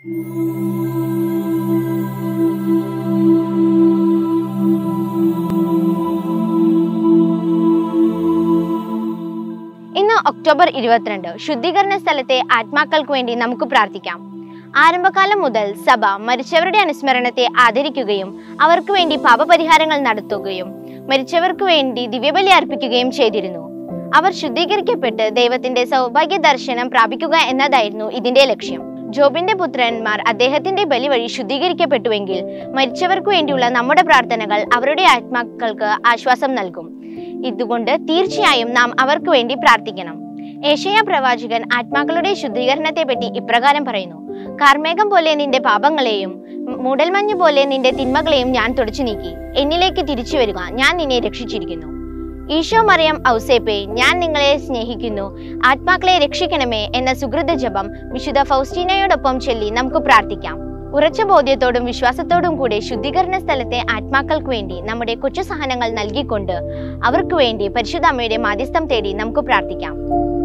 ഇന്ന് ഒക്ടോബർ ഇരുപത്തിരണ്ട് ശുദ്ധീകരണ സ്ഥലത്തെ ആത്മാക്കൾക്ക് വേണ്ടി നമുക്ക് പ്രാർത്ഥിക്കാം ആരംഭകാലം മുതൽ സഭ മരിച്ചവരുടെ അനുസ്മരണത്തെ ആദരിക്കുകയും അവർക്ക് വേണ്ടി പാപപരിഹാരങ്ങൾ നടത്തുകയും മരിച്ചവർക്ക് വേണ്ടി ദിവ്യബലി അർപ്പിക്കുകയും ചെയ്തിരുന്നു അവർ ശുദ്ധീകരിക്കപ്പെട്ട് ദൈവത്തിന്റെ സൗഭാഗ്യ ദർശനം പ്രാപിക്കുക എന്നതായിരുന്നു ഇതിന്റെ ലക്ഷ്യം ജോബിന്റെ പുത്രന്മാർ അദ്ദേഹത്തിന്റെ ബലി വഴി ശുദ്ധീകരിക്കപ്പെട്ടുവെങ്കിൽ മരിച്ചവർക്ക് വേണ്ടിയുള്ള നമ്മുടെ പ്രാർത്ഥനകൾ അവരുടെ ആത്മാക്കൾക്ക് ആശ്വാസം നൽകും ഇതുകൊണ്ട് തീർച്ചയായും നാം അവർക്ക് വേണ്ടി പ്രാർത്ഥിക്കണം ഏഷ്യ പ്രവാചകൻ ആത്മാക്കളുടെ ശുദ്ധീകരണത്തെ പറ്റി ഇപ്രകാരം പറയുന്നു കാർമേഘം പോലെ നിന്റെ പാപങ്ങളെയും മൂടൽമഞ്ഞ് പോലെ നിന്റെ തിന്മകളെയും ഞാൻ തുടച്ചു നീക്കി എന്നിലേക്ക് തിരിച്ചു വരിക ഞാൻ നിന്നെ രക്ഷിച്ചിരിക്കുന്നു ഈശോ മറിയം ഔസേപ്പെ ഞാൻ നിങ്ങളെ സ്നേഹിക്കുന്നു ആത്മാക്കളെ രക്ഷിക്കണമേ എന്ന സുഹൃത ജപം വിശുദ്ധ ഫൗസ്റ്റീനയോടൊപ്പം ചൊല്ലി നമുക്ക് പ്രാർത്ഥിക്കാം ഉറച്ച ബോധ്യത്തോടും വിശ്വാസത്തോടും കൂടെ ശുദ്ധീകരണ സ്ഥലത്തെ ആത്മാക്കൾക്ക് വേണ്ടി നമ്മുടെ കൊച്ചു സഹനങ്ങൾ നൽകിക്കൊണ്ട് അവർക്ക് വേണ്ടി പരിശുദ്ധ അമ്മയുടെ മാധ്യസ്ഥം തേടി നമുക്ക് പ്രാർത്ഥിക്കാം